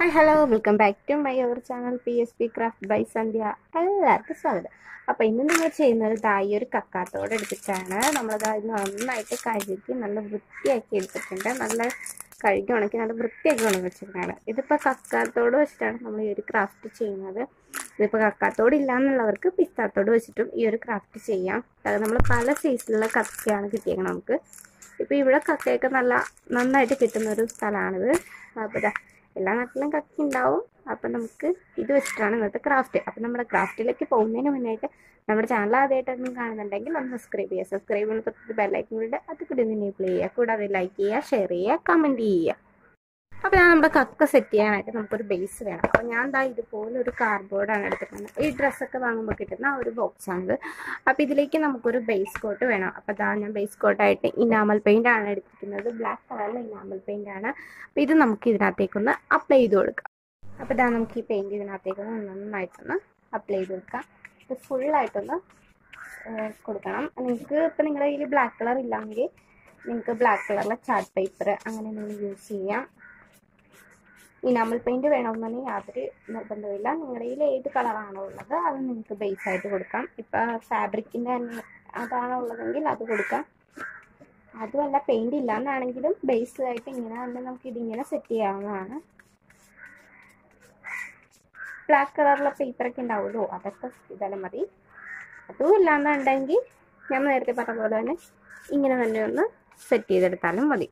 hi hello welcome back to my our channel P S P craft by Sandhya എല്ലാവർക്കും സ്വാഗതം അപ്പോൾ ഇന്ന് നമ്മൾ ചെയ്യുന്നത് ദാ ഈ ഒരു കക്കാത്തോട് എടുത്തിട്ടാണ് നമ്മളത് നന്നായിട്ട് കഴുകി നല്ല വൃത്തിയാക്കി എടുത്തിട്ടുണ്ട് നല്ല കഴുകി ഉണക്കി നല്ല വൃത്തിയാക്കി ഉണക്കി വെച്ചിട്ടാണ് ഇതിപ്പോൾ കക്കാത്തോട് വെച്ചിട്ടാണ് നമ്മൾ ഈ ഒരു ക്രാഫ്റ്റ് ചെയ്യുന്നത് ഇതിപ്പോൾ കക്കാത്തോട് ഇല്ലാന്നുള്ളവർക്ക് പിസ്താത്തോട് വെച്ചിട്ടും ഈ ഒരു ക്രാഫ്റ്റ് ചെയ്യാം അത് നമ്മൾ പല സൈസിലുള്ള കക്കയാണ് കിട്ടിയേക്കുന്നത് നമുക്ക് ഇപ്പോൾ ഇവിടെ കക്കയൊക്കെ നല്ല നന്നായിട്ട് കിട്ടുന്ന ഒരു സ്ഥലമാണിത് അപ്പോൾ ഇതാ എല്ലാ നാട്ടിലും കക്കി ഉണ്ടാവും അപ്പം നമുക്ക് ഇത് വെച്ചിട്ടാണ് ഇന്നത്തെ ക്രാഫ്റ്റ് അപ്പം നമ്മുടെ ക്രാഫ്റ്റിലേക്ക് പോകുന്നതിന് മുന്നായിട്ട് നമ്മുടെ ചാനൽ ആദ്യമായിട്ടൊന്നും കാണുന്നുണ്ടെങ്കിൽ ഒന്ന് സബ്സ്ക്രൈബ് ചെയ്യുക സബ്സ്ക്രൈബ് ചെയ്യുന്ന തൊട്ട് ബെല്ലൈക്കൻ കൂടെ അത് കൂടി ഒന്ന് എനേബിൾ ചെയ്യുക കൂടാതെ ലൈക്ക് ചെയ്യുക ഷെയർ ചെയ്യുക കമൻറ്റ് ചെയ്യുക അപ്പോൾ ഞാൻ നമ്മുടെ കക്ക സെറ്റ് ചെയ്യാനായിട്ട് നമുക്കൊരു ബേസ് വേണം അപ്പോൾ ഞാൻ ദാ ഇതുപോലെ ഒരു കാർഡ്ബോർഡാണ് എടുത്തിട്ടുള്ളത് ഈ ഡ്രസ്സൊക്കെ വാങ്ങുമ്പോൾ കിട്ടുന്ന ആ ഒരു ബോക്സാണിത് അപ്പോൾ ഇതിലേക്ക് നമുക്കൊരു ബേസ് കോട്ട് വേണം അപ്പോൾ ദാ ഞാൻ ബേസ് കോട്ടായിട്ട് ഇനാമൽ പെയിൻ്റ് ആണ് എടുത്തിരിക്കുന്നത് ബ്ലാക്ക് കളറിലെ ഇനാമൽ പെയിൻ്റ് ആണ് അപ്പോൾ ഇത് നമുക്ക് ഇതിനകത്തേക്കൊന്ന് അപ്ലൈ ചെയ്ത് കൊടുക്കാം അപ്പോൾ ഇതാ നമുക്ക് ഈ പെയിൻറ് ഇതിനകത്തേക്കൊന്ന് നന്നായിട്ടൊന്ന് അപ്ലൈ ചെയ്ത് കൊടുക്കാം ഇത് ഫുള്ളായിട്ടൊന്ന് കൊടുക്കണം നിങ്ങൾക്ക് ഇപ്പോൾ നിങ്ങളുടെ കയ്യിൽ ബ്ലാക്ക് കളർ ഇല്ലെങ്കിൽ നിങ്ങൾക്ക് ബ്ലാക്ക് കളറിലെ ചാർട്ട് പേപ്പർ അങ്ങനെ നിങ്ങൾ യൂസ് ചെയ്യാം ഇനാമൽ പെയിൻറ് വേണമെന്നുണ്ടെങ്കിൽ യാതൊരു നിർബന്ധമില്ല നിങ്ങളുടെ കയ്യിൽ ഏത് കളറാണോ ഉള്ളത് അത് നിങ്ങൾക്ക് ബേസ് ആയിട്ട് കൊടുക്കാം ഇപ്പം ഫാബ്രിക്കിൻ്റെ തന്നെ അതാണോ ഉള്ളതെങ്കിൽ അത് കൊടുക്കാം അതുമല്ല പെയിൻറ് ഇല്ലാന്നാണെങ്കിലും ബേസ് ആയിട്ട് ഇങ്ങനെ തന്നെ നമുക്ക് ഇതിങ്ങനെ സെറ്റ് ചെയ്യാവുന്നതാണ് ബ്ലാക്ക് കളറിലെ പേപ്പറൊക്കെ ഉണ്ടാവുമല്ലോ അതൊക്കെ ഇതെല്ലാം മതി അതും ഇല്ലാന്നുണ്ടെങ്കിൽ ഞാൻ നേരത്തെ പറഞ്ഞ പോലെ തന്നെ ഇങ്ങനെ തന്നെ ഒന്ന് സെറ്റ് ചെയ്തെടുത്താലും മതി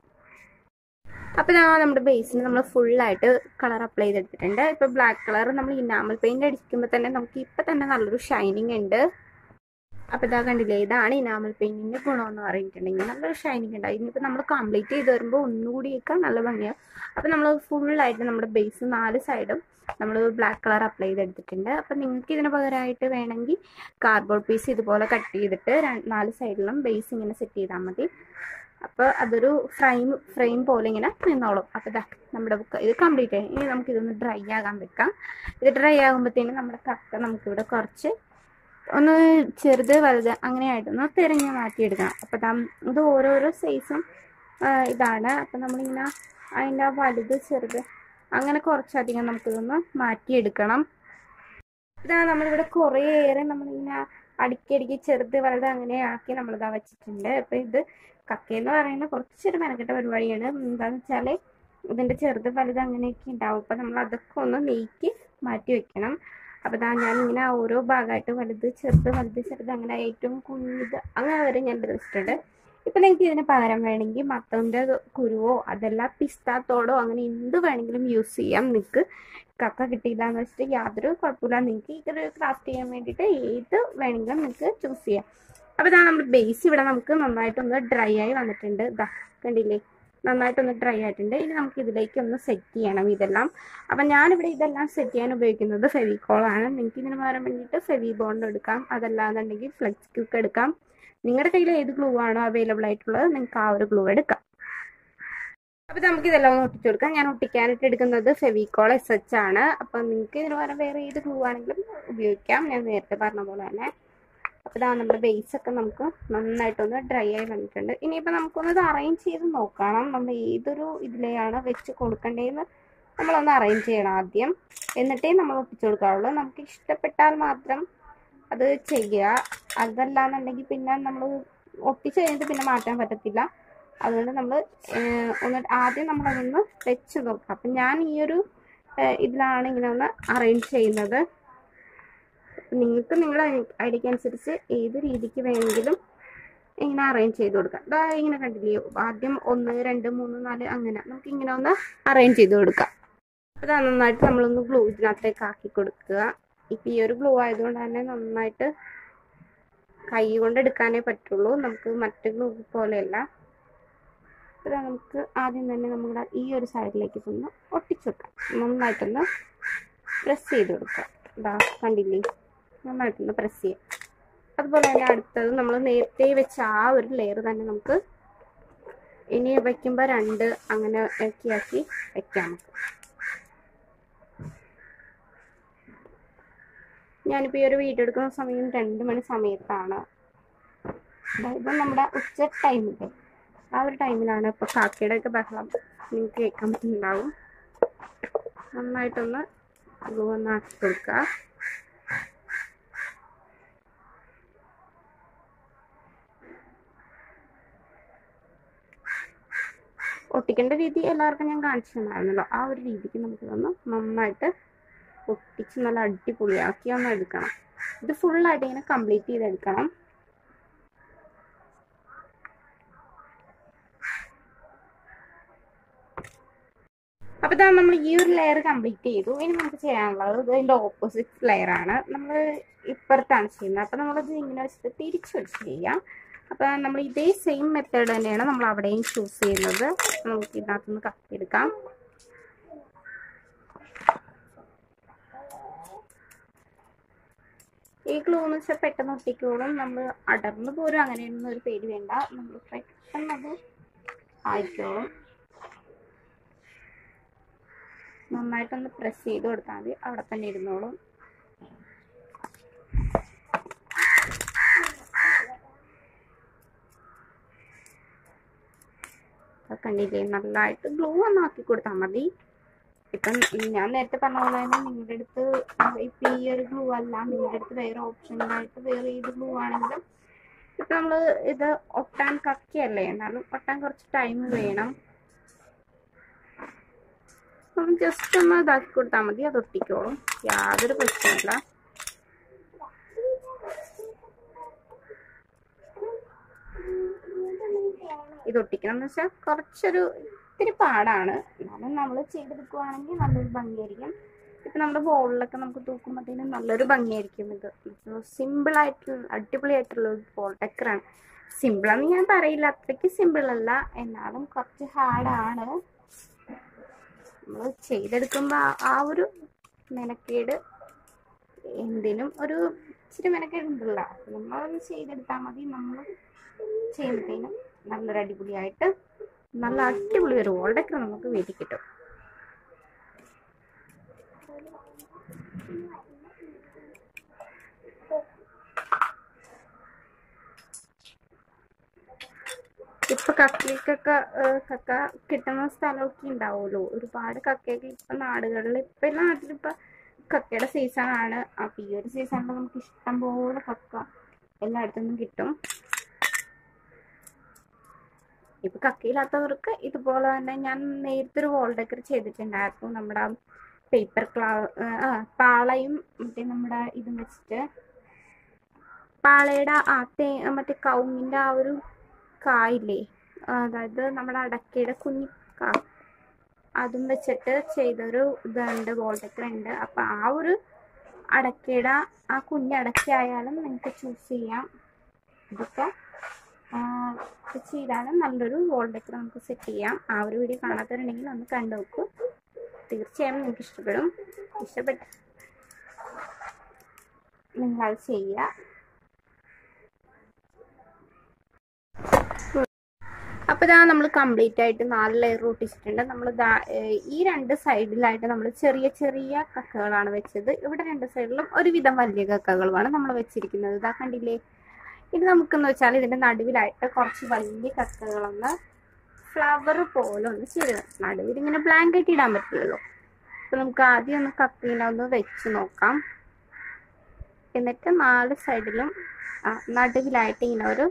അപ്പോൾ ഞാൻ നമ്മുടെ ബേസിന് നമ്മൾ ഫുള്ളായിട്ട് കളർ അപ്ലൈ ചെയ്തെടുത്തിട്ടുണ്ട് ഇപ്പോൾ ബ്ലാക്ക് കളർ നമ്മൾ ഇനാമൽ പെയിൻറ് അടിക്കുമ്പോൾ തന്നെ നമുക്ക് ഇപ്പം തന്നെ നല്ലൊരു ഷൈനിങ് ഉണ്ട് അപ്പോൾ ഇതാ കണ്ടില്ലേ ഇതാണ് ഇനാമൽ പെയിൻറ്റിൻ്റെ ഗുണമെന്ന് പറഞ്ഞിട്ടുണ്ടെങ്കിൽ നല്ലൊരു ഷൈനിങ് ഉണ്ട് ഇനിയിപ്പോൾ നമ്മൾ കംപ്ലീറ്റ് ചെയ്ത് വരുമ്പോൾ ഒന്നുകൂടിയൊക്കെ നല്ല ഭംഗിയാവും അപ്പോൾ നമ്മൾ ഫുള്ളായിട്ട് നമ്മുടെ ബേസ് നാല് സൈഡും നമ്മൾ ബ്ലാക്ക് കളർ അപ്ലൈ ചെയ്തെടുത്തിട്ടുണ്ട് അപ്പോൾ നിങ്ങൾക്ക് ഇതിന് പകരമായിട്ട് വേണമെങ്കിൽ കാർഡ്ബോർഡ് പീസ് ഇതുപോലെ കട്ട് ചെയ്തിട്ട് നാല് സൈഡിലും ബേസ് ഇങ്ങനെ സെറ്റ് ചെയ്താൽ മതി അപ്പോൾ അതൊരു ഫ്രെയിം ഫ്രെയിം പോലെ ഇങ്ങനെ നിന്നോളും അപ്പോൾ ഇതാ നമ്മുടെ ബുക്ക് ഇത് കംപ്ലീറ്റ് ആയി ഇനി നമുക്കിതൊന്ന് ഡ്രൈ ആകാൻ വെക്കാം ഇത് ഡ്രൈ ആകുമ്പോഴത്തേനും നമ്മുടെ കക്ക നമുക്കിവിടെ കുറച്ച് ഒന്ന് ചെറുത് വലുത് അങ്ങനെയായിട്ടൊന്ന് തിരഞ്ഞ് മാറ്റിയെടുക്കണം അപ്പോൾ ദാ ഇത് ഓരോരോ സൈസും ഇതാണ് അപ്പം നമ്മളിങ്ങനെ അതിൻ്റെ വലുത് ചെറുത് അങ്ങനെ കുറച്ചധികം നമുക്കിതൊന്ന് മാറ്റിയെടുക്കണം ഇതാ നമ്മളിവിടെ കുറേയേറെ നമ്മളിങ്ങനെ അടുക്കിയടുക്കി ചെറുത് വലുത് അങ്ങനെ ആക്കി നമ്മളിതാ വെച്ചിട്ടുണ്ട് അപ്പം ഇത് കക്കയെന്ന് പറയുന്ന കുറച്ചൊരു മെനക്കെട്ട പരിപാടിയാണ് എന്താണെന്ന് വെച്ചാൽ ഇതിൻ്റെ ചെറുത് വലുത് അങ്ങനെയൊക്കെ ഉണ്ടാവും അപ്പം നമ്മൾ അതൊക്കെ ഒന്ന് നീക്കി മാറ്റി വെക്കണം അപ്പോൾ ഇതാ ഞാൻ ഇങ്ങനെ ഓരോ ഭാഗമായിട്ട് വലുത് ചെറുത് വലുത് ചെറുത് അങ്ങനെ ഏറ്റവും കുഞ്ഞത് അങ്ങനെ വരെ ഞാൻ വെച്ചിട്ടുണ്ട് ഇപ്പം നിങ്ങൾക്ക് ഇതിന് പകരം വേണമെങ്കിൽ മത്തൻ്റെ കുരുവോ അതല്ല പിസ്താത്തോടോ അങ്ങനെ എന്ത് വേണമെങ്കിലും യൂസ് ചെയ്യാം നിങ്ങൾക്ക് കക്ക കിട്ടിയില്ല എന്ന് വെച്ചിട്ട് യാതൊരു കുഴപ്പമില്ല നിങ്ങൾക്ക് ഇതൊരു ക്രാഫ്റ്റ് ചെയ്യാൻ വേണ്ടിയിട്ട് ഏത് വേണമെങ്കിലും നിങ്ങൾക്ക് ചൂസ് ചെയ്യാം അപ്പോൾ ഇതാ നമ്മുടെ ബേസ് ഇവിടെ നമുക്ക് നന്നായിട്ടൊന്ന് ഡ്രൈ ആയി വന്നിട്ടുണ്ട് ഇതാ കണ്ടില്ലേ നന്നായിട്ടൊന്ന് ഡ്രൈ ആയിട്ടുണ്ട് ഇനി നമുക്ക് ഇതിലേക്ക് ഒന്ന് സെറ്റ് ചെയ്യണം ഇതെല്ലാം അപ്പം ഞാനിവിടെ ഇതെല്ലാം സെറ്റ് ചെയ്യാൻ ഉപയോഗിക്കുന്നത് ഫെവിക്കോളാണ് നിങ്ങൾക്ക് ഇതിന് പകരം വേണ്ടിയിട്ട് ഫെവി ബോണ്ട് എടുക്കാം അതല്ലാന്നുണ്ടെങ്കിൽ ഫ്ലെക്സ് ക്യൂക്ക് എടുക്കാം നിങ്ങളുടെ കയ്യിൽ ഏത് ഗ്ലൂ ആണോ അവൈലബിൾ ആയിട്ടുള്ളത് നിങ്ങൾക്ക് ആ ഒരു ഗ്ലൂ എടുക്കാം അപ്പോൾ നമുക്ക് ഇതെല്ലാം ഒന്ന് ഒട്ടിച്ചു കൊടുക്കാം ഞാൻ ഒട്ടിക്കാനായിട്ട് എടുക്കുന്നത് ഫെവിക്കോൾ എസ് എച്ച് ആണ് അപ്പം നിങ്ങൾക്ക് ഇതിന് പകരം വേറെ ഏത് ഗ്ലൂ ആണെങ്കിലും ഉപയോഗിക്കാം ഞാൻ നേരത്തെ പറഞ്ഞ പോലെ തന്നെ അപ്പോൾ ഇതാ നമ്മുടെ ബേസ് ഒക്കെ നമുക്ക് നന്നായിട്ടൊന്ന് ഡ്രൈ ആയി വന്നിട്ടുണ്ട് ഇനിയിപ്പോൾ നമുക്കൊന്ന് ഇത് അറേഞ്ച് ചെയ്ത് നോക്കണം നമ്മൾ ഏതൊരു ഇതിലെയാണ് വെച്ച് കൊടുക്കേണ്ടതെന്ന് നമ്മളൊന്ന് അറേഞ്ച് ചെയ്യണം ആദ്യം എന്നിട്ടേ നമ്മൾ ഒട്ടിച്ചു കൊടുക്കാറുള്ളൂ നമുക്ക് ഇഷ്ടപ്പെട്ടാൽ മാത്രം അത് ചെയ്യുക അതല്ലാന്നുണ്ടെങ്കിൽ പിന്നെ നമ്മൾ ഒട്ടിച്ച് കഴിഞ്ഞിട്ട് പിന്നെ മാറ്റാൻ പറ്റത്തില്ല അതുകൊണ്ട് നമ്മൾ ഒന്ന് ആദ്യം നമ്മളതൊന്ന് വെച്ച് നോക്കാം അപ്പം ഞാൻ ഈ ഒരു ഇതിലാണ് ഇങ്ങനെ ഒന്ന് അറേഞ്ച് ചെയ്യുന്നത് നിങ്ങൾക്ക് നിങ്ങളുടെ ഐഡിയക്ക് അനുസരിച്ച് ഏത് രീതിക്ക് വേണമെങ്കിലും ഇങ്ങനെ അറേഞ്ച് ചെയ്ത് കൊടുക്കാം ഇതാ ഇങ്ങനെ കണ്ടില്ലേ ആദ്യം ഒന്ന് രണ്ട് മൂന്ന് നാല് അങ്ങനെ നമുക്ക് ഇങ്ങനെ ഒന്ന് അറേഞ്ച് ചെയ്ത് കൊടുക്കാം ഇതാ നന്നായിട്ട് നമ്മളൊന്ന് ഗ്ലൂ ഇതിനകത്തേക്ക് ആക്കി കൊടുക്കുക ഇപ്പം ഈ ഒരു ഗ്ലൂ ആയതുകൊണ്ട് തന്നെ നന്നായിട്ട് കൈ കൊണ്ട് എടുക്കാനേ പറ്റുള്ളൂ നമുക്ക് മറ്റു ഗ്ലൂ പോലെയല്ല ഇതാ നമുക്ക് ആദ്യം തന്നെ നമ്മുടെ ഈ ഒരു സൈഡിലേക്ക് ഒന്ന് ഒട്ടിച്ചു വെക്കാം നന്നായിട്ടൊന്ന് പ്രസ് ചെയ്ത് കൊടുക്കാം ഇതാ കണ്ടില്ലേ നന്നായിട്ടൊന്ന് പ്രസ് ചെയ്യാം അതുപോലെ തന്നെ അടുത്തത് നമ്മൾ നേരത്തെ വെച്ച ആ ഒരു ലെയർ തന്നെ നമുക്ക് ഇനി വയ്ക്കുമ്പോൾ രണ്ട് അങ്ങനെ ആക്കി ആക്കി വയ്ക്കാം നമുക്ക് ഞാനിപ്പോൾ ഈ ഒരു വീഡിയോ എടുക്കുന്ന സമയം രണ്ട് മണി സമയത്താണ് അതായത് നമ്മുടെ ഉച്ച ടൈമിൽ ആ ഒരു ടൈമിലാണ് ഇപ്പോൾ കാക്കയുടെ ഒക്കെ ബഹളം നിങ്ങൾക്ക് കേൾക്കാൻ പറ്റുന്നുണ്ടാവും നന്നായിട്ടൊന്ന് ഗ്ലൂ ഒന്ന് ആക്കി കൊടുക്കുക ഒട്ടിക്കേണ്ട രീതി എല്ലാവർക്കും ഞാൻ കാണിച്ചു തന്നായിരുന്നല്ലോ ആ ഒരു രീതിക്ക് നമുക്കിതൊന്ന് നന്നായിട്ട് ഒട്ടിച്ച് നല്ല അടിപൊളിയാക്കി ഒന്ന് എടുക്കണം ഇത് ഫുള്ളായിട്ട് ഇങ്ങനെ കംപ്ലീറ്റ് ചെയ്തെടുക്കണം അപ്പോൾ ഇതാ നമ്മൾ ഈ ഒരു ലെയർ കംപ്ലീറ്റ് ചെയ്തു ഇനി നമുക്ക് ചെയ്യാനുള്ളത് ഇത് ഇതിൻ്റെ ഓപ്പോസിറ്റ് ലെയർ ആണ് നമ്മൾ ഇപ്പുറത്താണ് ചെയ്യുന്നത് അപ്പോൾ നമ്മളത് ഇങ്ങനെ വെച്ചിട്ട് തിരിച്ച് വെച്ച് ചെയ്യാം അപ്പോൾ നമ്മൾ ഇതേ സെയിം മെത്തേഡ് തന്നെയാണ് നമ്മൾ അവിടെയും ചൂസ് ചെയ്യുന്നത് നമുക്ക് ഇതിനകത്തുനിന്ന് കത്തിയെടുക്കാം ഈ ഗ്ലൂ എന്ന് വെച്ചാൽ പെട്ടെന്ന് ഒട്ടിക്കോളും നമ്മൾ അടർന്നു പോരും അങ്ങനെയൊന്നും ഒരു പേടി വേണ്ട നമ്മൾ പെട്ടെന്ന് അത് ആയിക്കോളും നന്നായിട്ടൊന്ന് പ്രസ് ചെയ്ത് കൊടുത്താൽ മതി അവിടെ തന്നെ ഇരുന്നോളും കണ്ടില്ലേ നല്ലതായിട്ട് ഗ്ലൂ ഒന്ന് ആക്കി കൊടുത്താൽ മതി ഇപ്പം ഞാൻ നേരത്തെ പറഞ്ഞ പോലെ തന്നെ നിങ്ങളുടെ അടുത്ത് ഇപ്പം ഈ ഒരു ഗ്ലൂ അല്ല നിങ്ങളുടെ അടുത്ത് വേറെ ഓപ്ഷനായിട്ട് വേറെ ഏത് ഗ്ലൂ ആണെങ്കിലും ഇപ്പം നമ്മൾ ഇത് ഒട്ടാൻ കക്കയല്ലേ എന്നാലും ഒട്ടാൻ കുറച്ച് ടൈം വേണം അപ്പം ജസ്റ്റ് ഒന്ന് ഇതാക്കി കൊടുത്താൽ മതി അത് ഒട്ടിക്കോളും യാതൊരു പ്രശ്നമില്ല ഇത് ഒട്ടിക്കണം എന്ന് വെച്ചാൽ കുറച്ചൊരു ഇത്തിരി പാടാണ് എന്നാലും നമ്മൾ ചെയ്തെടുക്കുവാണെങ്കിൽ നല്ലൊരു ഭംഗിയായിരിക്കും ഇപ്പം നമ്മുടെ ബോളിലൊക്കെ നമുക്ക് തൂക്കുമ്പോഴത്തേനും നല്ലൊരു ഭംഗിയായിരിക്കും ഇത് സിമ്പിൾ ആയിട്ടുള്ള അടിപൊളിയായിട്ടുള്ള ഒരു ബോൾ ഡെക്കറാണ് സിമ്പിളാന്ന് ഞാൻ പറയില്ല അത്രയ്ക്ക് സിമ്പിൾ അല്ല എന്നാലും കുറച്ച് ഹാർഡാണ് നമ്മൾ ചെയ്തെടുക്കുമ്പോൾ ആ ഒരു മെനക്കേട് എന്തിനും ഒരു ഇച്ചിരി മെനക്കേട് ഉണ്ടല്ലോ നമ്മളത് ചെയ്തെടുത്താൽ മതി നമ്മൾ ചെയ്യുമ്പോഴത്തേനും നല്ലൊരു അടിപൊളിയായിട്ട് നല്ല അടിപൊളി ഒരു വോൾഡൊക്കെ നമുക്ക് വീട്ടിൽ കിട്ടും ഇപ്പൊ കക്കയ്ക്കൊക്കെ കക്ക കിട്ടുന്ന സ്ഥലമൊക്കെ ഉണ്ടാവുമല്ലോ ഒരുപാട് കക്കയൊക്കെ ഇപ്പൊ നാടുകളിൽ ഇപ്പൊ എല്ലാ നാട്ടിലിപ്പൊ കക്കയുടെ സീസൺ ആണ് അപ്പൊ ഈ ഒരു സീസണിൽ നമുക്ക് ഇഷ്ടം പോലെ കക്ക എല്ലായിടത്തുനിന്നും കിട്ടും ഇപ്പൊ കക്കയില്ലാത്തവർക്ക് ഇതുപോലെ തന്നെ ഞാൻ നേരത്തെ ഒരു വോൾ ഡെക്കർ ചെയ്തിട്ടുണ്ടായിരുന്നു നമ്മുടെ പേപ്പർ ക്ലാ ആ പാളയും മറ്റേ നമ്മുടെ ഇതും വെച്ചിട്ട് പാളയുടെ ആ തേ മറ്റേ കൗങ്ങിന്റെ ആ ഒരു കായില്ലേ അതായത് നമ്മുടെ അടക്കയുടെ കുഞ്ഞി കാ അതും വെച്ചിട്ട് ചെയ്തൊരു ഇതുണ്ട് വോൾ ഡെക്കർ ഉണ്ട് അപ്പൊ ആ ഒരു അടക്കയുടെ ആ കുഞ്ഞ് അടക്കയായാലും നിങ്ങൾക്ക് ചൂസ് ചെയ്യാം ഇതൊക്കെ ചെയ്താലും നല്ലൊരു വോൾ ഡെക്കർ നമുക്ക് സെറ്റ് ചെയ്യാം ആ ഒരു വീഡിയോ കാണാത്തവരുണ്ടെങ്കിൽ ഒന്ന് കണ്ടു നോക്കൂ തീർച്ചയായും നിങ്ങൾക്ക് ഇഷ്ടപ്പെടും ഇഷ്ടപ്പെട്ട നിങ്ങൾ അത് ചെയ്യുക അപ്പോൾ ഇതാ നമ്മൾ കംപ്ലീറ്റ് ആയിട്ട് നാല് ലെയർ ഒട്ടിച്ചിട്ടുണ്ട് നമ്മൾ ഈ രണ്ട് സൈഡിലായിട്ട് നമ്മൾ ചെറിയ ചെറിയ കക്കകളാണ് വെച്ചത് ഇവിടെ രണ്ട് സൈഡിലും ഒരുവിധം വലിയ കക്കകളുമാണ് നമ്മൾ വെച്ചിരിക്കുന്നത് ഇതാ കണ്ടില്ലേ ഇത് നമുക്കെന്ന് വെച്ചാൽ ഇതിന്റെ നടുവിലായിട്ട് കുറച്ച് വലിയ കക്കകളൊന്ന് ഫ്ലവർ പോലെ ഒന്ന് ചെയ്ത് നടുവിൽ ഇങ്ങനെ ബ്ലാങ്കറ്റ് ഇടാൻ പറ്റില്ലല്ലോ അപ്പൊ നമുക്ക് ആദ്യം ഒന്ന് കക്കയിനെ ഒന്ന് വെച്ച് നോക്കാം എന്നിട്ട് നാല് സൈഡിലും നടുവിലായിട്ട് ഇങ്ങനെ ഒരു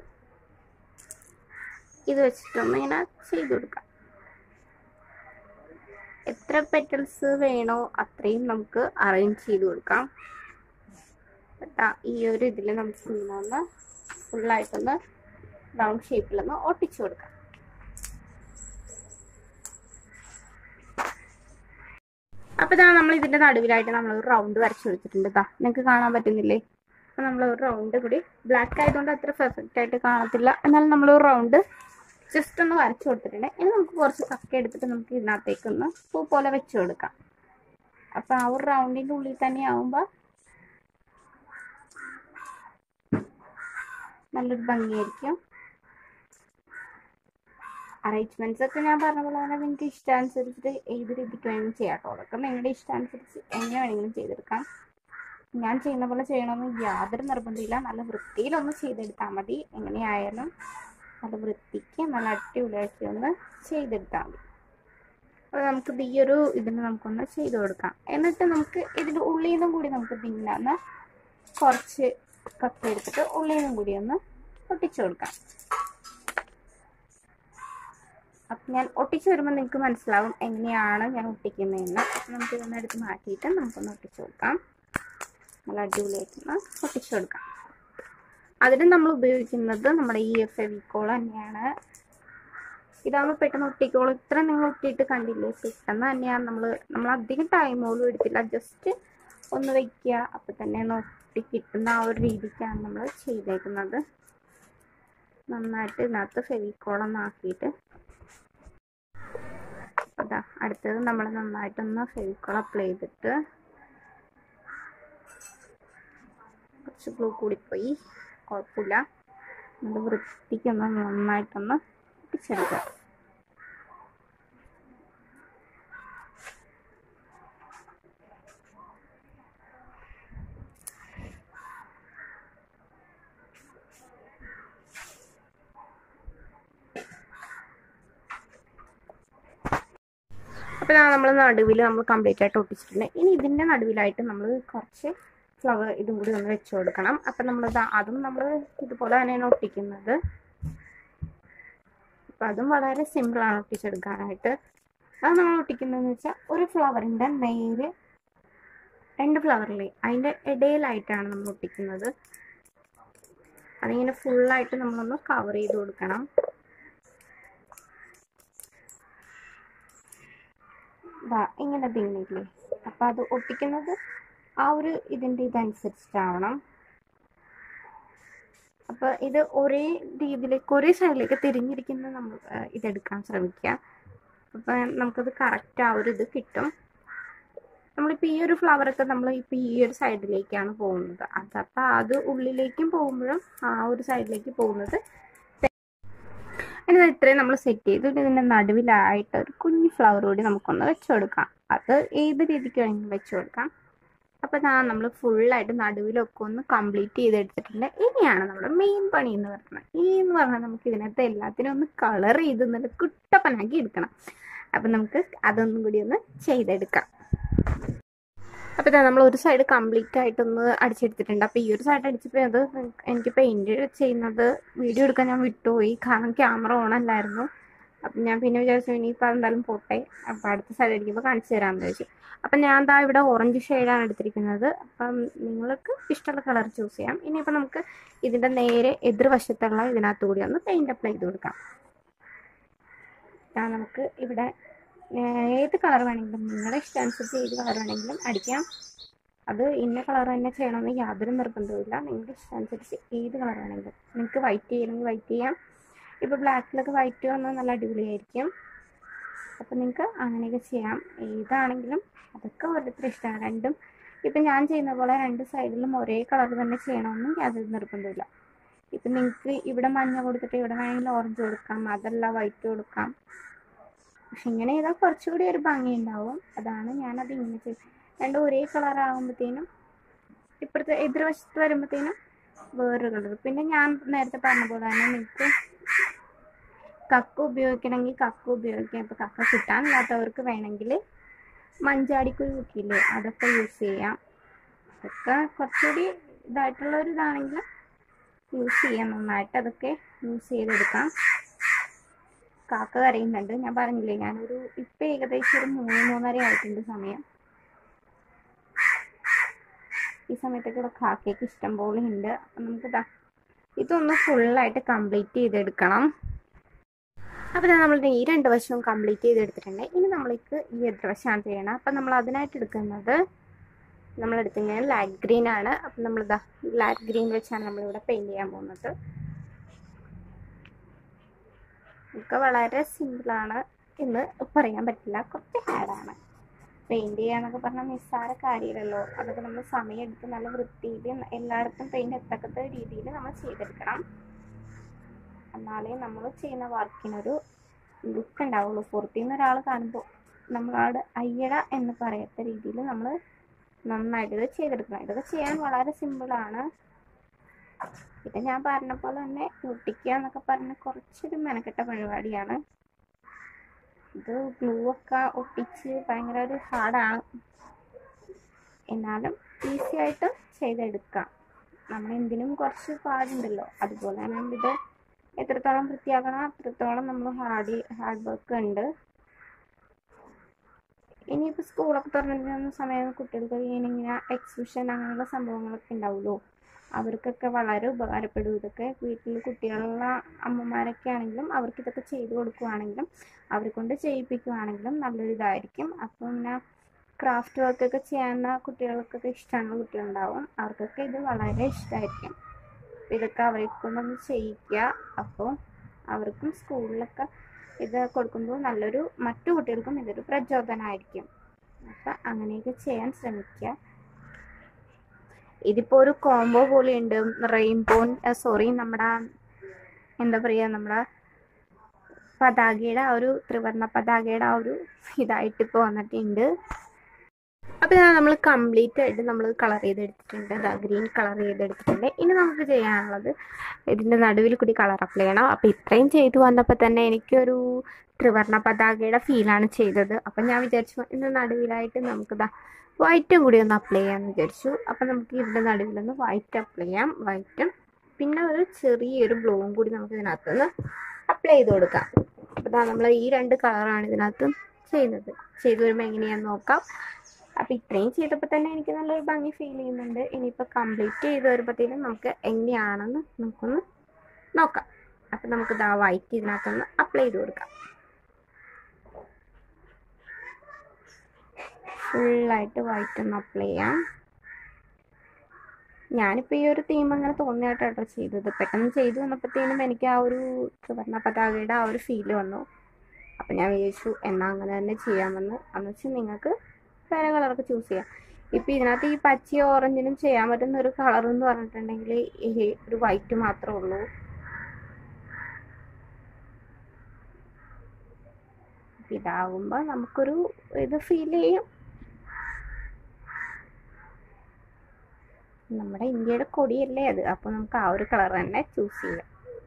ഇത് വെച്ചിട്ടൊന്ന് ഇങ്ങനെ ചെയ്ത് കൊടുക്കാം എത്ര പെറ്റൽസ് വേണോ അത്രയും നമുക്ക് അറേഞ്ച് ചെയ്ത് കൊടുക്കാം ഈ ഒരു ഇതിൽ നമുക്ക് ഇങ്ങനെ ഒന്ന് ഫുള്ളായിട്ടൊന്ന് റൗണ്ട് ഷേപ്പിലൊന്ന് ഒട്ടിച്ചു കൊടുക്കാം അപ്പോൾ ഇതാ നമ്മൾ ഇതിൻ്റെ നടുവിലായിട്ട് നമ്മൾ ഒരു റൗണ്ട് വരച്ചു കൊടുത്തിട്ടുണ്ട് ഇതാ നിങ്ങൾക്ക് കാണാൻ പറ്റുന്നില്ലേ അപ്പോൾ നമ്മൾ ഒരു റൗണ്ട് കൂടി ബ്ലാക്ക് ആയതുകൊണ്ട് അത്ര പെർഫെക്റ്റ് ആയിട്ട് കാണത്തില്ല എന്നാലും നമ്മൾ ഒരു റൗണ്ട് ജസ്റ്റ് ഒന്ന് വരച്ചു കൊടുത്തിട്ടുണ്ട് ഇനി നമുക്ക് കുറച്ച് കക്ക എടുത്തിട്ട് നമുക്ക് ഇതിനകത്തേക്ക് ഒന്ന് പൂ പോലെ വെച്ച് കൊടുക്കാം അപ്പോൾ ആ ഒരു റൗണ്ടിൻ്റെ ഉള്ളിൽ തന്നെ ആവുമ്പോൾ നല്ലൊരു ഭംഗിയായിരിക്കും അറേഞ്ച്മെന്റ്സ് ഒക്കെ ഞാൻ പറഞ്ഞ പോലെ തന്നെ നിങ്ങൾക്ക് ഇഷ്ടാനുസരിച്ചിട്ട് ഏത് രീതിക്ക് വേണമെങ്കിലും ചെയ്യാം കേട്ടോ അതൊക്കെ നിങ്ങളുടെ ഇഷ്ടാനുസരിച്ച് എങ്ങനെ വേണമെങ്കിലും ചെയ്തെടുക്കാം ഞാൻ ചെയ്യുന്ന പോലെ ചെയ്യണമെന്ന് യാതൊരു നിർബന്ധമില്ല നല്ല വൃത്തിയിലൊന്ന് ചെയ്തെടുത്താൽ മതി എങ്ങനെയായാലും നല്ല വൃത്തിക്ക് നല്ല അടിപൊളിയാക്കി ഒന്ന് ചെയ്തെടുത്താൽ മതി അപ്പോൾ നമുക്കിത് ഈ ഒരു ഇതിന് നമുക്കൊന്ന് ചെയ്ത് കൊടുക്കാം എന്നിട്ട് നമുക്ക് ഇതിൻ്റെ ഉള്ളിൽ നിന്നും കൂടി നമുക്ക് തിന്നാന്ന് കുറച്ച് കപ്പ എടുത്തിട്ട് ഉള്ളിൽ നിന്നും കൂടി ഒന്ന് ഒട്ടിച്ചു കൊടുക്കാം അപ്പം ഞാൻ ഒട്ടിച്ചു വരുമ്പോൾ നിങ്ങൾക്ക് മനസ്സിലാവും എങ്ങനെയാണ് ഞാൻ ഒട്ടിക്കുന്നതെന്ന് അപ്പം നമുക്ക് ഇതൊന്ന് എടുത്ത് മാറ്റിയിട്ട് നമുക്കൊന്ന് ഒട്ടിച്ചു കൊടുക്കാം നല്ല അടിപൊളിയായിട്ടൊന്ന് ഒട്ടിച്ചു കൊടുക്കാം അതിന് നമ്മൾ ഉപയോഗിക്കുന്നത് നമ്മുടെ ഈ ഫെവിക്കോൾ തന്നെയാണ് ഇതാകുമ്പോൾ പെട്ടെന്ന് ഒട്ടിക്കോളും ഇത്ര നിങ്ങൾ ഒട്ടിയിട്ട് കണ്ടില്ലേ പെട്ടെന്ന് തന്നെയാണ് നമ്മൾ നമ്മൾ അധികം ടൈം പോലും എടുത്തില്ല ജസ്റ്റ് ഒന്ന് വയ്ക്കുക അപ്പം തന്നെ ഒന്ന് ഒട്ടി കിട്ടുന്ന ആ ഒരു രീതിക്കാണ് നമ്മൾ ചെയ്തേക്കുന്നത് നന്നായിട്ട് ഇതിനകത്ത് ഫെവിക്കോളൊന്ന് ആക്കിയിട്ട് അതാ അടുത്തത് നമ്മൾ നന്നായിട്ടൊന്ന് ഫെവിക്കോൾ അപ്ലൈ ചെയ്തിട്ട് കുറച്ച് ഗ്ലൂ കൂടിപ്പോയി കുഴപ്പമില്ല നമ്മൾ വൃത്തിക്കൊന്ന് നന്നായിട്ടൊന്ന് ഒട്ടിച്ചെടുക്കുക അപ്പോൾ നമ്മൾ നടുവിൽ നമ്മൾ കംപ്ലീറ്റ് ആയിട്ട് ഒട്ടിച്ചിട്ടുണ്ട് ഇനി ഇതിൻ്റെ നടുവിലായിട്ട് നമ്മൾ കുറച്ച് ഫ്ലവർ ഇതും കൂടി ഒന്ന് വെച്ച് കൊടുക്കണം അപ്പം നമ്മൾ അതും നമ്മൾ ഇതുപോലെ തന്നെയാണ് ഒട്ടിക്കുന്നത് അപ്പം അതും വളരെ സിമ്പിളാണ് ഒട്ടിച്ചെടുക്കാനായിട്ട് അത് നമ്മൾ ഒട്ടിക്കുന്നതെന്ന് വെച്ചാൽ ഒരു ഫ്ലവറിൻ്റെ നേര് രണ്ട് ഫ്ലവറിലെ അതിൻ്റെ ഇടയിലായിട്ടാണ് നമ്മൾ ഒട്ടിക്കുന്നത് അതിങ്ങനെ ഫുള്ളായിട്ട് നമ്മളൊന്ന് കവർ ചെയ്ത് കൊടുക്കണം ഇതാ ഇങ്ങനെ തിങ്ങില്ലേ അപ്പം അത് ഒട്ടിക്കുന്നത് ആ ഒരു ഇതിൻ്റെ ഇതനുസരിച്ചിട്ടാവണം അപ്പോൾ ഇത് ഒരേ രീതിയിലേക്ക് ഒരേ സൈഡിലേക്ക് തിരിഞ്ഞിരിക്കുന്ന നമ്മൾ ആ, ഇതെടുക്കാൻ ശ്രമിക്കുക അപ്പം നമുക്കത് കറക്റ്റ് ആ ഒരു ഇത് കിട്ടും നമ്മളിപ്പോൾ ഈ ഒരു ഫ്ലവറൊക്കെ നമ്മൾ ഇപ്പോൾ ഈ ഒരു സൈഡിലേക്കാണ് പോകുന്നത് അതപ്പോൾ അത് ഉള്ളിലേക്കും പോകുമ്പോഴും ആ ഒരു സൈഡിലേക്ക് പോകുന്നത് ഇനി ഇത്രയും നമ്മൾ സെറ്റ് ചെയ്തു ഇനി ഇതിൻ്റെ നടുവിലായിട്ട് ഒരു കുഞ്ഞു ഫ്ലവർ കൂടി നമുക്കൊന്ന് വെച്ച് കൊടുക്കാം അത് ഏത് രീതിക്ക് വേണമെങ്കിലും വെച്ച് കൊടുക്കാം അപ്പോൾ ഞാൻ നമ്മൾ ഫുള്ളായിട്ട് നടുവിലൊക്കെ ഒന്ന് കംപ്ലീറ്റ് ചെയ്തെടുത്തിട്ടുണ്ട് ഇനിയാണ് നമ്മുടെ മെയിൻ പണി എന്ന് പറയുന്നത് ഈ എന്ന് പറഞ്ഞാൽ നമുക്ക് ഇതിനകത്ത് എല്ലാത്തിനും ഒന്ന് കളർ ചെയ്ത് നല്ല കുട്ടപ്പനാക്കി എടുക്കണം അപ്പം നമുക്ക് അതൊന്നും കൂടി ഒന്ന് ചെയ്തെടുക്കാം അപ്പോൾ ഇതാ നമ്മൾ ഒരു സൈഡ് കംപ്ലീറ്റ് ആയിട്ടൊന്ന് അടിച്ചെടുത്തിട്ടുണ്ട് അപ്പോൾ ഈ ഒരു സൈഡ് അടിച്ചപ്പോൾ അത് എനിക്ക് പെയിൻറ് ചെയ്യുന്നത് വീഡിയോ എടുക്കാൻ ഞാൻ വിട്ടുപോയി കാരണം ക്യാമറ ഓൺ അല്ലായിരുന്നു അപ്പം ഞാൻ പിന്നെ വിചാരിച്ചു ഇനിയിപ്പോൾ എന്തായാലും പോട്ടെ അപ്പോൾ അടുത്ത സൈഡ് അടിക്കുമ്പോൾ കാണിച്ചു തരാമെന്ന് വിചാരിച്ചു അപ്പം ഞാൻ ദാ ഇവിടെ ഓറഞ്ച് ഷെയ്ഡാണ് എടുത്തിരിക്കുന്നത് അപ്പം നിങ്ങൾക്ക് ഇഷ്ടമുള്ള കളർ ചൂസ് ചെയ്യാം ഇനിയിപ്പോൾ നമുക്ക് ഇതിൻ്റെ നേരെ എതിർവശത്തുള്ള ഇതിനകത്ത് കൂടി ഒന്ന് പെയിൻറ് അപ്ലൈ ചെയ്ത് കൊടുക്കാം ദാ നമുക്ക് ഇവിടെ ഏഹ് ഏത് കളർ വേണമെങ്കിലും നിങ്ങളുടെ ഇഷ്ടാനുസരിച്ച് ഏത് കളർ വേണമെങ്കിലും അടിക്കാം അത് ഇന്ന കളർ തന്നെ ചെയ്യണമെന്ന് യാതൊരു നിർബന്ധവുമില്ല നിങ്ങളുടെ ഇഷ്ടാനുസരിച്ച് ഏത് കളർ വേണമെങ്കിലും നിങ്ങൾക്ക് വൈറ്റ് ചെയ്യണമെങ്കിൽ വൈറ്റ് ചെയ്യാം ഇപ്പോൾ ബ്ലാക്കിലൊക്കെ വൈറ്റ് വന്നാൽ നല്ല അടിപൊളിയായിരിക്കും അപ്പം നിങ്ങൾക്ക് അങ്ങനെയൊക്കെ ചെയ്യാം ഏതാണെങ്കിലും അതൊക്കെ ഓരോരുത്തരുടെ ഇഷ്ടമാണ് രണ്ടും ഇപ്പം ഞാൻ ചെയ്യുന്ന പോലെ രണ്ട് സൈഡിലും ഒരേ കളർ തന്നെ ചെയ്യണമെന്നും യാതൊരു നിർബന്ധമില്ല ഇപ്പം നിങ്ങൾക്ക് ഇവിടെ മഞ്ഞ കൊടുത്തിട്ട് ഇവിടെ വേണമെങ്കിൽ ഓറഞ്ച് കൊടുക്കാം അതല്ല വൈറ്റ് കൊടുക്കാം പക്ഷെ ഇങ്ങനെ ചെയ്താൽ കുറച്ചുകൂടി ഒരു ഭംഗി ഉണ്ടാവും അതാണ് ഞാനത് ഇങ്ങനെ ചെയ്തത് രണ്ടും ഒരേ കളർ ആകുമ്പോഴത്തേനും ഇപ്പുറത്തെ എതിർവശത്ത് വരുമ്പോഴത്തേനും വേറൊരു കളർ പിന്നെ ഞാൻ നേരത്തെ പറഞ്ഞ പോലെ തന്നെ നിങ്ങൾക്ക് കക്ക ഉപയോഗിക്കണമെങ്കിൽ കക്ക ഉപയോഗിക്കാം ഇപ്പം കക്ക കിട്ടാനില്ലാത്തവർക്ക് വേണമെങ്കിൽ മഞ്ചാടിക്കുരു കുക്കിയില്ലേ അതൊക്കെ യൂസ് ചെയ്യാം അതൊക്കെ കുറച്ചുകൂടി ഇതായിട്ടുള്ള ഒരു ഇതാണെങ്കിൽ യൂസ് ചെയ്യാം നന്നായിട്ട് അതൊക്കെ യൂസ് ചെയ്തെടുക്കാം കാക്ക കരയുന്നുണ്ട് ഞാൻ പറഞ്ഞില്ലേ ഞാനൊരു ഇപ്പം ഏകദേശം ഒരു മൂന്ന് മൂന്നര ആയിട്ടുണ്ട് സമയം ഈ സമയത്തൊക്കെ ഇവിടെ കാക്കയ്ക്ക് ഇഷ്ടം പോലെ ഉണ്ട് അപ്പം നമുക്ക് ഇതാ ഇതൊന്ന് ഫുള്ളായിട്ട് കംപ്ലീറ്റ് ചെയ്തെടുക്കണം അപ്പോൾ നമ്മൾ ഈ രണ്ട് വശവും കംപ്ലീറ്റ് ചെയ്തെടുത്തിട്ടുണ്ട് ഇനി നമ്മൾക്ക് ഈ എതിർവശമാണ് ചെയ്യണം അപ്പം നമ്മൾ അതിനായിട്ട് എടുക്കുന്നത് നമ്മൾ എടുത്തിങ്ങനെ ലൈറ്റ് ഗ്രീൻ ആണ് അപ്പം നമ്മളിതാ ലൈറ്റ് ഗ്രീൻ വെച്ചാണ് നമ്മളിവിടെ പെയിൻറ് ചെയ്യാൻ പോകുന്നത് ഒക്കെ വളരെ സിമ്പിളാണ് എന്ന് പറയാൻ പറ്റില്ല കുറച്ച് ഹാർഡാണ് പെയിൻറ് ചെയ്യാന്നൊക്കെ പറഞ്ഞാൽ നിസ്സാര കാര്യമല്ലല്ലോ അതൊക്കെ നമ്മൾ സമയം എടുത്ത് നല്ല വൃത്തിയിൽ എല്ലായിടത്തും പെയിൻറ് എത്തക്കത്ത രീതിയിൽ നമ്മൾ ചെയ്തെടുക്കണം എന്നാലേ നമ്മൾ ചെയ്യുന്ന വർക്കിനൊരു ലുക്ക് ഉണ്ടാവുള്ളൂ പുറത്തു നിന്ന് ഒരാൾ കാണുമ്പോൾ നമ്മളോട് അയ്യട എന്ന് പറയാത്ത രീതിയിൽ നമ്മൾ നന്നായിട്ട് ഇത് ചെയ്തെടുക്കണം ഇതൊക്കെ ചെയ്യാൻ വളരെ സിമ്പിളാണ് പിന്നെ ഞാൻ പറഞ്ഞ പോലെ തന്നെ ഒട്ടിക്കുക എന്നൊക്കെ പറഞ്ഞ കുറച്ചൊരു മെനക്കെട്ട പരിപാടിയാണ് ഇത് ഗ്ലൂ ഒക്കെ ഒട്ടിച്ച് ഭയങ്കര ഒരു ഹാർഡാണ് എന്നാലും ഈസി ആയിട്ട് ചെയ്തെടുക്കാം നമ്മൾ എന്തിനും കുറച്ച് പാടുണ്ടല്ലോ അതുപോലെ തന്നെ ഇത് എത്രത്തോളം വൃത്തിയാക്കണം അത്രത്തോളം നമ്മൾ ഹാർഡ് ഹാർഡ് വർക്ക് ഉണ്ട് ഇനിയിപ്പോൾ സ്കൂളൊക്കെ തുറന്നിരുന്ന സമയം കുട്ടികൾക്ക് ഇങ്ങനെ എക്സിബിഷൻ അങ്ങനെയുള്ള സംഭവങ്ങളൊക്കെ ഉണ്ടാവുമല്ലോ അവർക്കൊക്കെ വളരെ ഉപകാരപ്പെടും ഇതൊക്കെ വീട്ടിൽ കുട്ടികളുള്ള അമ്മമാരൊക്കെ ആണെങ്കിലും അവർക്ക് ഇതൊക്കെ ചെയ്തു കൊടുക്കുവാണെങ്കിലും അവരെ കൊണ്ട് ചെയ്യിപ്പിക്കുവാണെങ്കിലും നല്ലൊരു ഇതായിരിക്കും അപ്പോൾ ഇങ്ങനെ ക്രാഫ്റ്റ് വർക്കൊക്കെ ചെയ്യുന്ന കുട്ടികൾക്കൊക്കെ ഇഷ്ടമുള്ള കുട്ടികളുണ്ടാവും അവർക്കൊക്കെ ഇത് വളരെ ഇഷ്ടമായിരിക്കും അപ്പോൾ ഇതൊക്കെ അവരെ കൊണ്ടൊന്ന് ചെയ്യിക്കുക അപ്പോൾ അവർക്കും സ്കൂളിലൊക്കെ ഇത് കൊടുക്കുമ്പോൾ നല്ലൊരു മറ്റു കുട്ടികൾക്കും ഇതൊരു പ്രചോദനമായിരിക്കും അപ്പം അങ്ങനെയൊക്കെ ചെയ്യാൻ ശ്രമിക്കുക ഇതിപ്പോൾ ഒരു കോംബോ പോലെ ഉണ്ട് റെയിൻബോ സോറി നമ്മുടെ എന്താ പറയുക നമ്മുടെ പതാകയുടെ ആ ഒരു ത്രിവർണ്ണ പതാകയുടെ ആ ഒരു ഇതായിട്ട് ഇപ്പോൾ വന്നിട്ടുണ്ട് അപ്പോൾ ഇതാ നമ്മൾ കംപ്ലീറ്റ് ആയിട്ട് നമ്മൾ കളർ ചെയ്തെടുത്തിട്ടുണ്ട് ഇതാ ഗ്രീൻ കളർ ചെയ്തെടുത്തിട്ടുണ്ട് ഇനി നമുക്ക് ചെയ്യാനുള്ളത് ഇതിൻ്റെ നടുവിൽ കൂടി കളർ അപ്ലൈ ചെയ്യണം അപ്പോൾ ഇത്രയും ചെയ്തു വന്നപ്പോൾ തന്നെ എനിക്കൊരു ത്രിവർണ്ണ പതാകയുടെ ഫീലാണ് ചെയ്തത് അപ്പം ഞാൻ വിചാരിച്ചു ഇതിൻ്റെ നടുവിലായിട്ട് നമുക്കിതാ വൈറ്റ് കൂടി ഒന്ന് അപ്ലൈ ചെയ്യാമെന്ന് വിചാരിച്ചു അപ്പം നമുക്ക് ഇതിൻ്റെ നടുവിലൊന്ന് വൈറ്റ് അപ്ലൈ ചെയ്യാം വൈറ്റും പിന്നെ ഒരു ചെറിയൊരു ബ്ലൂവും കൂടി നമുക്ക് ഇതിനകത്തുനിന്ന് അപ്ലൈ ചെയ്ത് കൊടുക്കാം അപ്പോൾ ഇതാ നമ്മൾ ഈ രണ്ട് കളറാണ് ഇതിനകത്ത് ചെയ്യുന്നത് ചെയ്തു വരുമ്പോൾ എങ്ങനെയാണെന്ന് നോക്കാം അപ്പോൾ ഇത്രയും ചെയ്തപ്പോൾ തന്നെ എനിക്ക് നല്ലൊരു ഭംഗി ഫീൽ ചെയ്യുന്നുണ്ട് ഇനിയിപ്പോൾ കംപ്ലീറ്റ് ചെയ്ത് വരുമ്പോഴത്തേനും നമുക്ക് എങ്ങനെയാണെന്ന് നമുക്കൊന്ന് നോക്കാം അപ്പം നമുക്ക് ഇതാ വൈറ്റ് ഇതിനകത്തൊന്ന് അപ്ലൈ ചെയ്ത് കൊടുക്കാം ഫുള്ളായിട്ട് വൈറ്റ് ഒന്ന് അപ്ലൈ ചെയ്യാം ഞാനിപ്പോൾ ഈ ഒരു തീം അങ്ങനെ തോന്നിയാട്ടോ കേട്ടോ ചെയ്തത് പെട്ടെന്ന് ചെയ്തു വന്നപ്പോഴത്തേനും എനിക്ക് ആ ഒരു ചുവന്ന പതാകയുടെ ആ ഒരു ഫീല് വന്നു അപ്പം ഞാൻ വിചാരിച്ചു എന്നാൽ അങ്ങനെ തന്നെ ചെയ്യാമെന്ന് എന്ന് വെച്ചാൽ നിങ്ങൾക്ക് വേറെ കളറൊക്കെ ചൂസ് ചെയ്യാം ഇപ്പം ഇതിനകത്ത് ഈ പച്ചയും ഓറഞ്ചിനും ചെയ്യാൻ പറ്റുന്ന ഒരു കളർ എന്ന് പറഞ്ഞിട്ടുണ്ടെങ്കിൽ ഈ ഒരു വൈറ്റ് മാത്രമേ ഉള്ളൂ ഇതാകുമ്പോൾ നമുക്കൊരു ഇത് ഫീൽ ചെയ്യും നമ്മുടെ ഇന്ത്യയുടെ കൊടിയല്ലേ അത് അപ്പോൾ നമുക്ക് ആ ഒരു കളർ തന്നെ ചൂസ് ചെയ്യാം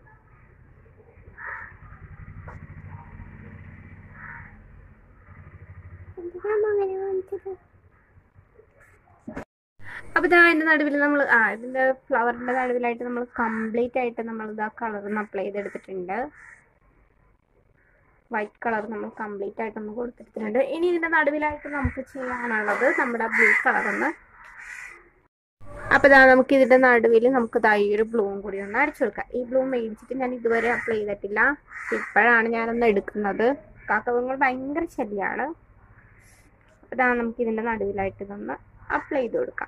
അപ്പോൾ ഇതാ അതിൻ്റെ നടുവിൽ നമ്മൾ ആ ഇതിൻ്റെ ഫ്ലവറിൻ്റെ നടുവിലായിട്ട് നമ്മൾ കംപ്ലീറ്റ് ആയിട്ട് നമ്മൾ ഇതാ കളറൊന്ന് അപ്ലൈ ചെയ്തെടുത്തിട്ടുണ്ട് വൈറ്റ് കളർ നമ്മൾ കംപ്ലീറ്റ് ആയിട്ട് ഒന്ന് കൊടുത്തിട്ടുണ്ട് ഇനി ഇതിൻ്റെ നടുവിലായിട്ട് നമുക്ക് ചെയ്യാനുള്ളത് നമ്മുടെ ബ്ലൂ കളറൊന്ന് അപ്പോൾ ഇതാ നമുക്ക് ഇതിൻ്റെ നടുവിൽ നമുക്ക് ഇതാ ഈ ഒരു ബ്ലൂവും കൂടി ഒന്ന് അടിച്ചു കൊടുക്കാം ഈ ബ്ലൂ മേടിച്ചിട്ട് ഞാൻ ഇതുവരെ അപ്ലൈ ചെയ്തിട്ടില്ല ഇപ്പോഴാണ് ഞാനൊന്ന് എടുക്കുന്നത് കാക്കവങ്ങൾ ഭയങ്കര ശല്യമാണ് അപ്പോൾ ഇതാ നമുക്ക് ഇതിൻ്റെ നടുവിലായിട്ട് ഇതൊന്ന് അപ്ലൈ ചെയ്ത് കൊടുക്കാം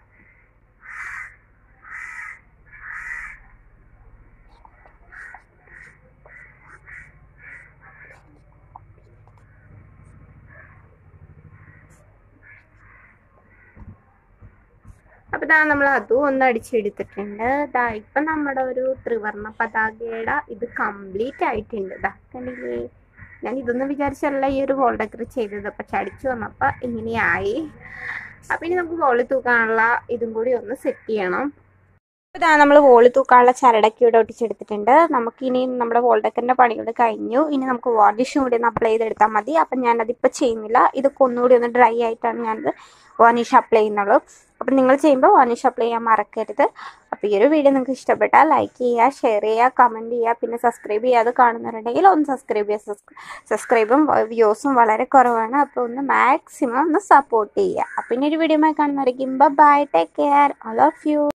അപ്പോൾ ഇതാ നമ്മൾ അതും ഒന്ന് അടിച്ചെടുത്തിട്ടുണ്ട് ഇതാ ഇപ്പം നമ്മുടെ ഒരു ത്രിവർണ്ണ പതാകയുടെ ഇത് കംപ്ലീറ്റ് ആയിട്ടുണ്ട് ഇതാ കണ്ടില്ലേ ഞാൻ ഇതൊന്നും വിചാരിച്ചല്ല ഈ ഒരു വോൾ ഡെക്കർ ചെയ്തത് പക്ഷെ അടിച്ചു വന്നപ്പോൾ ഇങ്ങനെയായി അപ്പം ഇനി നമുക്ക് വോളിൽ തൂക്കാനുള്ള ഇതും കൂടി ഒന്ന് സെറ്റ് ചെയ്യണം ഇതാ നമ്മൾ വോളിൽ തൂക്കാനുള്ള ചരടൊക്കെ ഇവിടെ ഒട്ടിച്ചെടുത്തിട്ടുണ്ട് നമുക്ക് ഇനി നമ്മുടെ വോൾ ഡെക്കറിൻ്റെ പണികൾ കഴിഞ്ഞു ഇനി നമുക്ക് വാർണിഷും കൂടി ഒന്ന് അപ്ലൈ ചെയ്തെടുത്താൽ മതി അപ്പം ഞാനതിപ്പോൾ ചെയ്യുന്നില്ല ഇതൊക്കെ ഒന്നുകൂടി ഒന്ന് ഡ്രൈ ആയിട്ടാണ് ഞാനത് വാർണിഷ് അപ്ലൈ ചെയ്യുന്നുള്ളൂ അപ്പം നിങ്ങൾ ചെയ്യുമ്പോൾ വാർണിഷ് അപ്ലൈ ചെയ്യാൻ മറക്കരുത് അപ്പോൾ ഈ ഒരു വീഡിയോ നിങ്ങൾക്ക് ഇഷ്ടപ്പെട്ടാൽ ലൈക്ക് ചെയ്യുക ഷെയർ ചെയ്യുക കമൻറ്റ് ചെയ്യുക പിന്നെ സബ്സ്ക്രൈബ് ചെയ്യാതെ കാണുന്നവരുണ്ടെങ്കിൽ ഒന്ന് സബ്സ്ക്രൈബ് ചെയ്യുക സബ്സ്ക്രൈബും വ്യൂസും വളരെ കുറവാണ് അപ്പോൾ ഒന്ന് മാക്സിമം ഒന്ന് സപ്പോർട്ട് ചെയ്യുക അപ്പം ഇനി ഒരു വീഡിയോ കാണുന്നവരേക്കും bye take care I love U